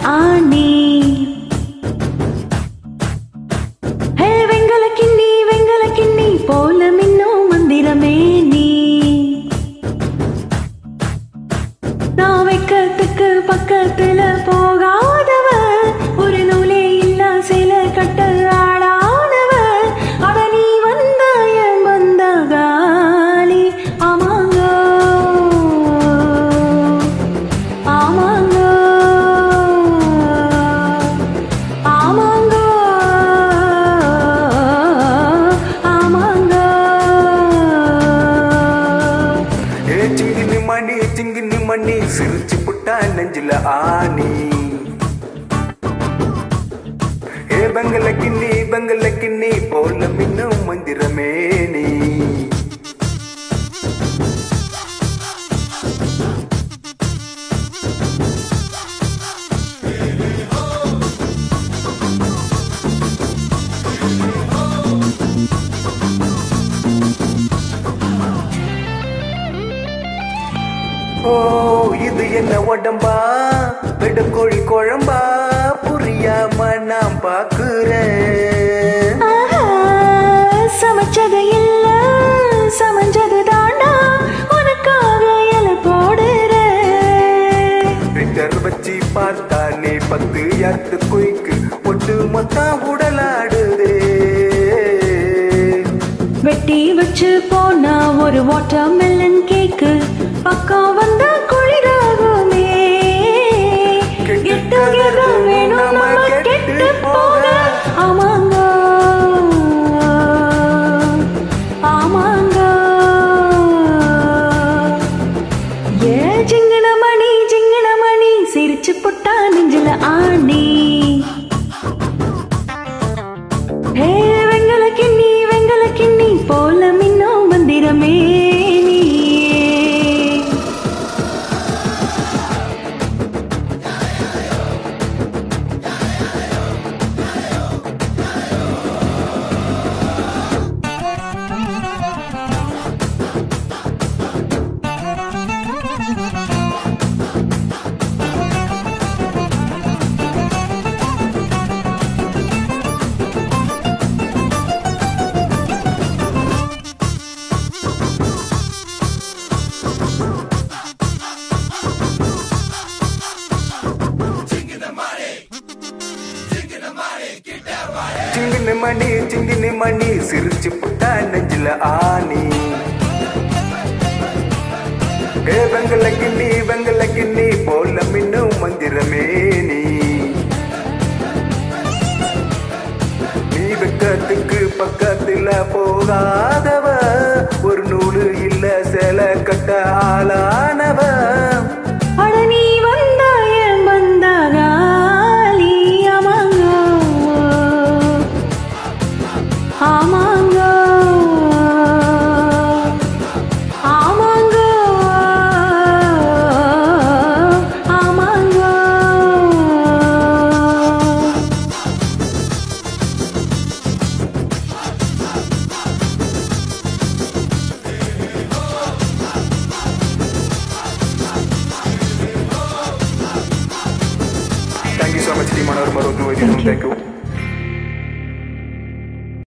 ஆணி ஹே வெங்கல கிண்ணி வெங்கல கிண்ணி போல மின்னும் மந்திரமே நீ நான் வைக்கத்துக்கு பக்கத்துல போகாதவ ஒரு நூலே இல்ல சில கட்ட ஆளானவ அட நீ வந்த என் வந்த காலி ஆமாங்க ஆமாங்க ஆமாங்க ஆமாங்க ஏ சிங்கினி மணி சிங்கினி மணி சிரிச்சு புட்டா நெஞ்சில ஆணி ஏ பெங்கல கிண்ணி பெங்கல கிண்ணி போல மின்னும் மந்திரமே நீ ஓ இது என்ன உடம்பா வெடுக்கோழி குழம்பா புரியாம நான் பாக்குறேன் ஆஹா, சமைச்சது இல்ல சமைஞ்சது தாண்டா உனக்காக இல போடுறேன் ட்விட்டர் வச்சு பார்த்தாலே பத்து யாத்து குயிக்கு ஒட்டு மொத்தம் உடலாடுதே வெட்டி வச்சு போனா ஒரு வாட்டர் மெலன் கேக்கு பக்கம் வந்தா குளிராகுமே கெட்டு Get together வேணும் நம்ம கெட்டு போக ஆமாங்க ஆமாங்க ஏ ஜிங்கன மணி ஜிங்கன மணி சிரிச்சு புட்டா நெஞ்சில ஆணி ஹே வெங்கல கிண்ணி வெங்கல கிண்ணி போல மின்னோ மந்திரமே நீ சிங்கினி மணி சிங்கினி மணி சிரிச்சு புட்டா நெஞ்சில ஆணி ஏ வெங்கல கிண்ணி வெங்கல கிண்ணி போல மின்னும் மந்திரமே நீ நீ வெக்கத்துக்கு பக்கத்துல போகாதவ ஒரு நூலு இல்ல சில கட்ட ஆளானவ அட நீ வந்தா என் வந்தாகாலி ஆமாங்க ஆமாங்க ஆமாங்க ஆமாங்க தேங்க்யூ ஸோ மச் டீமான ஒரு மறு Thank you. தேங்க்யூ